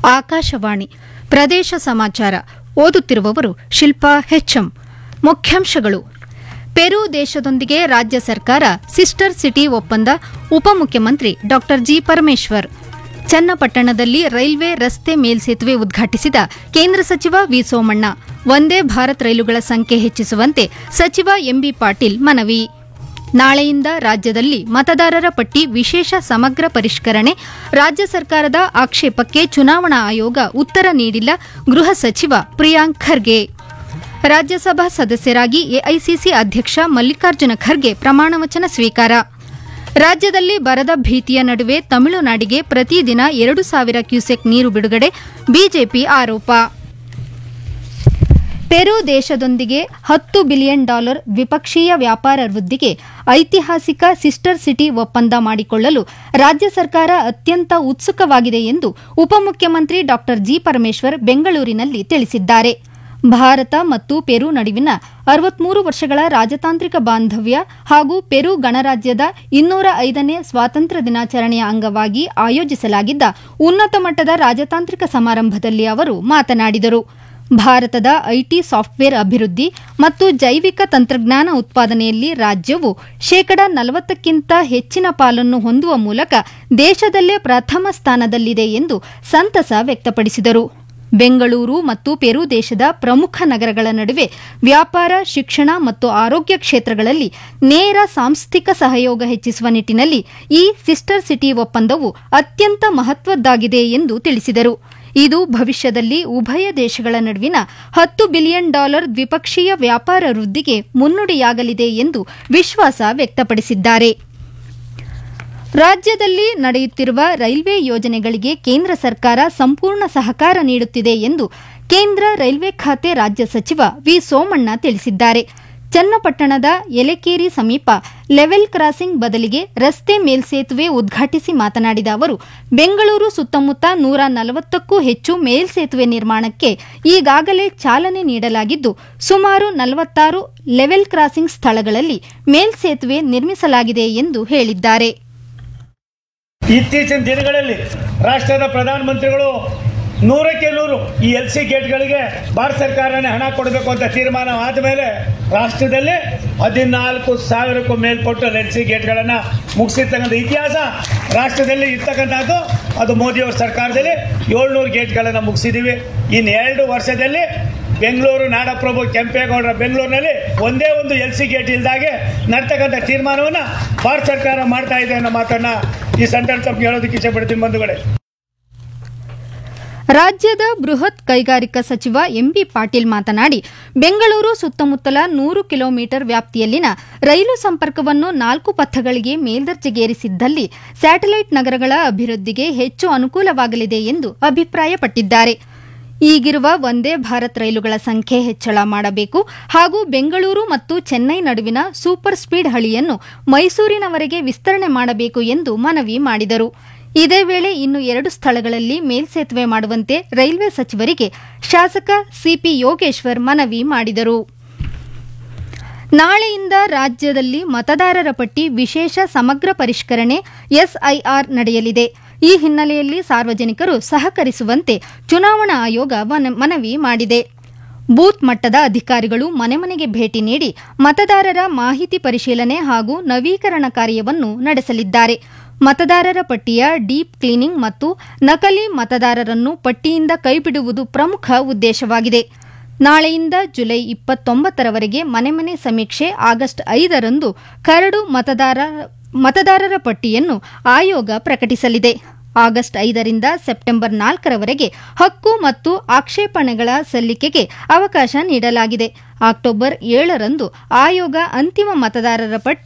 ಆಕಾಶವಾಣಿ ಪ್ರದೇಶ ಸಮಾಚಾರ ಓದುತ್ತಿರುವವರು ಶಿಲ್ಪಾ ಹೆಚ್ಎಂ ಮುಖ್ಯಾಂಶಗಳು ಪೆರು ದೇಶದೊಂದಿಗೆ ರಾಜ್ಯ ಸರ್ಕಾರ ಸಿಸ್ಟರ್ ಸಿಟಿ ಒಪ್ಪಂದ ಉಪಮುಖ್ಯಮಂತ್ರಿ ಡಾ ಜಿ ಪರಮೇಶ್ವರ್ ಚನ್ನಪಟ್ಟಣದಲ್ಲಿ ರೈಲ್ವೆ ರಸ್ತೆ ಮೇಲ್ಸೇತುವೆ ಉದ್ಘಾಟಿಸಿದ ಕೇಂದ್ರ ಸಚಿವ ವಿ ಸೋಮಣ್ಣ ವಂದೇ ಭಾರತ್ ರೈಲುಗಳ ಸಂಖ್ಯೆ ಹೆಚ್ಚಿಸುವಂತೆ ಸಚಿವ ಎಂಬಿ ಪಾಟೀಲ್ ಮನವಿ ನಾಳೆಯಿಂದ ರಾಜ್ಯದಲ್ಲಿ ಮತದಾರರ ಪಟ್ಟಿ ವಿಶೇಷ ಸಮಗ್ರ ಪರಿಷ್ಕರಣೆ ರಾಜ್ಯ ಸರ್ಕಾರದ ಆಕ್ಷೇಪಕ್ಕೆ ಚುನಾವಣಾ ಆಯೋಗ ಉತ್ತರ ನೀಡಿಲ್ಲ ಗೃಹ ಸಚಿವ ಪ್ರಿಯಾಂಕ್ ಖರ್ಗೆ ರಾಜ್ಯಸಭಾ ಸದಸ್ಯರಾಗಿ ಎಐಸಿಸಿ ಅಧ್ಯಕ್ಷ ಮಲ್ಲಿಕಾರ್ಜುನ ಖರ್ಗೆ ಪ್ರಮಾಣವಚನ ಸ್ವೀಕಾರ ರಾಜ್ಯದಲ್ಲಿ ಬರದ ಭೀತಿಯ ನಡುವೆ ತಮಿಳುನಾಡಿಗೆ ಪ್ರತಿದಿನ ಎರಡು ಸಾವಿರ ಕ್ಯೂಸೆಕ್ ನೀರು ಬಿಡುಗಡೆ ಬಿಜೆಪಿ ಆರೋಪ ಪೆರು ದೇಶದೊಂದಿಗೆ ಹತ್ತು ಬಿಲಿಯನ್ ಡಾಲರ್ ದ್ವಿಪಕ್ಷೀಯ ವ್ಯಾಪಾರ ವೃದ್ಧಿಗೆ ಐತಿಹಾಸಿಕ ಸಿಸ್ಟರ್ ಸಿಟಿ ಒಪ್ಪಂದ ಮಾಡಿಕೊಳ್ಳಲು ರಾಜ್ಯ ಸರ್ಕಾರ ಅತ್ಯಂತ ಉತ್ಸುಕವಾಗಿದೆ ಎಂದು ಉಪಮುಖ್ಯಮಂತ್ರಿ ಡಾ ಜಿ ಪರಮೇಶ್ವರ್ ಬೆಂಗಳೂರಿನಲ್ಲಿ ತಿಳಿಸಿದ್ದಾರೆ ಭಾರತ ಮತ್ತು ಪೆರು ನಡುವಿನ ಅರವತ್ಮೂರು ವರ್ಷಗಳ ರಾಜತಾಂತ್ರಿಕ ಬಾಂಧವ್ಯ ಹಾಗೂ ಪೆರು ಗಣರಾಜ್ಯದ ಇನ್ನೂರ ಐದನೇ ಸ್ವಾತಂತ್ರ್ಯ ದಿನಾಚರಣೆಯ ಅಂಗವಾಗಿ ಆಯೋಜಿಸಲಾಗಿದ್ದ ಉನ್ನತ ಮಟ್ಟದ ರಾಜತಾಂತ್ರಿಕ ಸಮಾರಂಭದಲ್ಲಿ ಅವರು ಮಾತನಾಡಿದರು ಭಾರತದ ಐಟಿ ಸಾಫ್ಟ್ವೇರ್ ಅಭಿವೃದ್ಧಿ ಮತ್ತು ಜೈವಿಕ ತಂತ್ರಜ್ಞಾನ ಉತ್ಪಾದನೆಯಲ್ಲಿ ರಾಜ್ಯವು ಶೇಕಡ ನಲವತ್ತಕ್ಕಿಂತ ಹೆಚ್ಚಿನ ಪಾಲನ್ನು ಹೊಂದುವ ಮೂಲಕ ದೇಶದಲ್ಲೇ ಪ್ರಥಮ ಸ್ಥಾನದಲ್ಲಿದೆ ಎಂದು ಸಂತಸ ವ್ಯಕ್ತಪಡಿಸಿದರು ಬೆಂಗಳೂರು ಮತ್ತು ಪೆರು ದೇಶದ ಪ್ರಮುಖ ನಗರಗಳ ನಡುವೆ ವ್ಯಾಪಾರ ಶಿಕ್ಷಣ ಮತ್ತು ಆರೋಗ್ಯ ಕ್ಷೇತ್ರಗಳಲ್ಲಿ ನೇರ ಸಾಂಸ್ಥಿಕ ಸಹಯೋಗ ಹೆಚ್ಚಿಸುವ ನಿಟ್ಟಿನಲ್ಲಿ ಈ ಸಿಸ್ಟರ್ ಸಿಟಿ ಒಪ್ಪಂದವು ಅತ್ಯಂತ ಮಹತ್ವದ್ದಾಗಿದೆ ಎಂದು ತಿಳಿಸಿದರು ಇದು ಭವಿಷ್ಯದಲ್ಲಿ ಉಭಯ ದೇಶಗಳ ನಡುವಿನ ಹತ್ತು ಬಿಲಿಯನ್ ಡಾಲರ್ ದ್ವಿಪಕ್ಷೀಯ ವ್ಯಾಪಾರ ವೃದ್ಧಿಗೆ ಮುನ್ನುಡಿಯಾಗಲಿದೆ ಎಂದು ವಿಶ್ವಾಸ ವ್ಯಕ್ತಪಡಿಸಿದ್ದಾರೆ ರಾಜ್ಯದಲ್ಲಿ ನಡೆಯುತ್ತಿರುವ ರೈಲ್ವೆ ಯೋಜನೆಗಳಿಗೆ ಕೇಂದ್ರ ಸರ್ಕಾರ ಸಂಪೂರ್ಣ ಸಹಕಾರ ನೀಡುತ್ತಿದೆ ಎಂದು ಕೇಂದ್ರ ರೈಲ್ವೆ ಖಾತೆ ರಾಜ್ಯ ಸಚಿವ ವಿ ಸೋಮಣ್ಣ ತಿಳಿಸಿದ್ದಾರೆ ಚನ್ನಪಟ್ಟಣದ ಯಲೆಕೇರಿ ಸಮೀಪ ಲೆವೆಲ್ ಕ್ರಾಸಿಂಗ್ ಬದಲಿಗೆ ರಸ್ತೆ ಮೇಲ್ಸೇತುವೆ ಉದ್ಘಾಟಿಸಿ ಮಾತನಾಡಿದ ಅವರು ಬೆಂಗಳೂರು ಸುತ್ತಮುತ್ತ ನೂರ ನಲವತ್ತಕ್ಕೂ ಹೆಚ್ಚು ಮೇಲ್ಸೇತುವೆ ನಿರ್ಮಾಣಕ್ಕೆ ಈಗಾಗಲೇ ಚಾಲನೆ ನೀಡಲಾಗಿದ್ದು ಸುಮಾರು ನಲವತ್ತಾರು ಲೆವೆಲ್ ಕ್ರಾಸಿಂಗ್ ಸ್ಥಳಗಳಲ್ಲಿ ಮೇಲ್ಸೇತುವೆ ನಿರ್ಮಿಸಲಾಗಿದೆ ಎಂದು ಹೇಳಿದ್ದಾರೆ ಇತ್ತೀಚಿನ ದಿನಗಳಲ್ಲಿ ರಾಷ್ಟ್ರದ ಪ್ರಧಾನಮಂತ್ರಿಗಳು ನೂರಕ್ಕೆ ನೂರು ಈ ಎಲ್ ಸಿ ಗೇಟ್ಗಳಿಗೆ ಭಾರತ ಸರ್ಕಾರನೇ ಹಣ ಕೊಡಬೇಕು ಅಂತ ತೀರ್ಮಾನ ಆದಮೇಲೆ ರಾಷ್ಟ್ರದಲ್ಲಿ ಹದಿನಾಲ್ಕು ಸಾವಿರಕ್ಕೂ ಮೇಲ್ಪಟ್ಟು ಎಲ್ ಸಿ ಗೇಟ್ಗಳನ್ನು ಮುಗಿಸಿರ್ತಕ್ಕಂಥ ಇತಿಹಾಸ ರಾಷ್ಟ್ರದಲ್ಲಿ ಇರ್ತಕ್ಕಂಥದ್ದು ಅದು ಮೋದಿಯವರ ಸರ್ಕಾರದಲ್ಲಿ ಏಳ್ನೂರು ಗೇಟ್ಗಳನ್ನು ಮುಗಿಸಿದ್ದೀವಿ ಇನ್ನು ಎರಡು ವರ್ಷದಲ್ಲಿ ಬೆಂಗಳೂರು ನಾಡಪ್ರಭು ಕೆಂಪೇಗೌಡರ ಬೆಂಗಳೂರಿನಲ್ಲಿ ಒಂದೇ ಒಂದು ಎಲ್ ಸಿ ಗೇಟ್ ಇಲ್ದಾಗೆ ನಡ್ತಕ್ಕಂಥ ತೀರ್ಮಾನವನ್ನು ಭಾರತ ಸರ್ಕಾರ ಮಾಡ್ತಾ ಇದೆ ಅನ್ನೋ ಮಾತನ್ನು ಈ ಸಂದರ್ಭ ಹೇಳೋದಕ್ಕೆ ಇಷ್ಟಪಡ್ತೀನಿ ಬಂಧುಗಳೇ ರಾಜ್ಯದ ಬೃಹತ್ ಕೈಗಾರಿಕಾ ಸಚಿವ ಎಂಬಿ ಪಾಟೀಲ್ ಮಾತನಾಡಿ ಬೆಂಗಳೂರು ಸುತ್ತಮುತ್ತಲ ನೂರು ಕಿಲೋಮೀಟರ್ ವ್ಯಾಪ್ತಿಯಲ್ಲಿನ ರೈಲು ಸಂಪರ್ಕವನ್ನು ನಾಲ್ಕು ಪಥಗಳಿಗೆ ಮೇಲ್ದರ್ಜೆಗೇರಿಸಿದ್ದಲ್ಲಿ ಸ್ಯಾಟಲೈಟ್ ನಗರಗಳ ಅಭಿವೃದ್ಧಿಗೆ ಹೆಚ್ಚು ಅನುಕೂಲವಾಗಲಿದೆ ಎಂದು ಅಭಿಪ್ರಾಯಪಟ್ಟಿದ್ದಾರೆ ಈಗಿರುವ ವಂದೇ ಭಾರತ್ ರೈಲುಗಳ ಸಂಖ್ಯೆ ಹೆಚ್ಚಳ ಮಾಡಬೇಕು ಹಾಗೂ ಬೆಂಗಳೂರು ಮತ್ತು ಚೆನ್ನೈ ನಡುವಿನ ಸೂಪರ್ ಸ್ಪೀಡ್ ಹಳಿಯನ್ನು ಮೈಸೂರಿನವರೆಗೆ ವಿಸ್ತರಣೆ ಮಾಡಬೇಕು ಎಂದು ಮನವಿ ಮಾಡಿದರು ಇದೇ ವೇಳೆ ಇನ್ನು ಎರಡು ಸ್ಥಳಗಳಲ್ಲಿ ಮೇಲ್ಸೇತುವೆ ಮಾಡುವಂತೆ ರೈಲ್ವೆ ಸಚಿವರಿಗೆ ಶಾಸಕ ಸಿಪಿ ಯೋಗೇಶ್ವರ್ ಮನವಿ ಮಾಡಿದರು ನಾಳೆಯಿಂದ ರಾಜ್ಯದಲ್ಲಿ ಮತದಾರರ ಪಟ್ಟಿ ವಿಶೇಷ ಸಮಗ್ರ ಪರಿಷ್ಕರಣೆ ಎಸ್ಐಆರ್ ನಡೆಯಲಿದೆ ಈ ಹಿನ್ನೆಲೆಯಲ್ಲಿ ಸಾರ್ವಜನಿಕರು ಸಹಕರಿಸುವಂತೆ ಚುನಾವಣಾ ಆಯೋಗ ಮನವಿ ಮಾಡಿದೆ ಬೂತ್ ಮಟ್ಟದ ಅಧಿಕಾರಿಗಳು ಮನೆ ಮನೆಗೆ ಭೇಟಿ ನೀಡಿ ಮತದಾರರ ಮಾಹಿತಿ ಪರಿಶೀಲನೆ ಹಾಗೂ ನವೀಕರಣ ಕಾರ್ಯವನ್ನು ನಡೆಸಲಿದ್ದಾರೆ ಮತದಾರರ ಪಟ್ಟಿಯ ಡೀಪ್ ಕ್ಲೀನಿಂಗ್ ಮತ್ತು ನಕಲಿ ಮತದಾರರನ್ನು ಪಟ್ಟಿಯಿಂದ ಕೈಬಿಡುವುದು ಪ್ರಮುಖ ಉದ್ದೇಶವಾಗಿದೆ ನಾಳೆಯಿಂದ ಜುಲೈ ಇಪ್ಪತ್ತೊಂಬತ್ತರವರೆಗೆ ಮನೆ ಮನೆ ಸಮೀಕ್ಷೆ ಆಗಸ್ಟ್ ಐದರಂದು ಕರಡು ಮತದಾರ ಮತದಾರರ ಪಟ್ಟಿಯನ್ನು ಆಯೋಗ ಪ್ರಕಟಿಸಲಿದೆ ಆಗಸ್ಟ್ ಐದರಿಂದ ಸೆಪ್ಟೆಂಬರ್ ನಾಲ್ಕರವರೆಗೆ ಹಕ್ಕು ಮತ್ತು ಆಕ್ಷೇಪಣೆಗಳ ಸಲ್ಲಿಕೆಗೆ ಅವಕಾಶ ನೀಡಲಾಗಿದೆ ಅಕ್ಟೋಬರ್ ಏಳರಂದು ಆಯೋಗ ಅಂತಿಮ ಮತದಾರರ ಪಟ್ಟಿ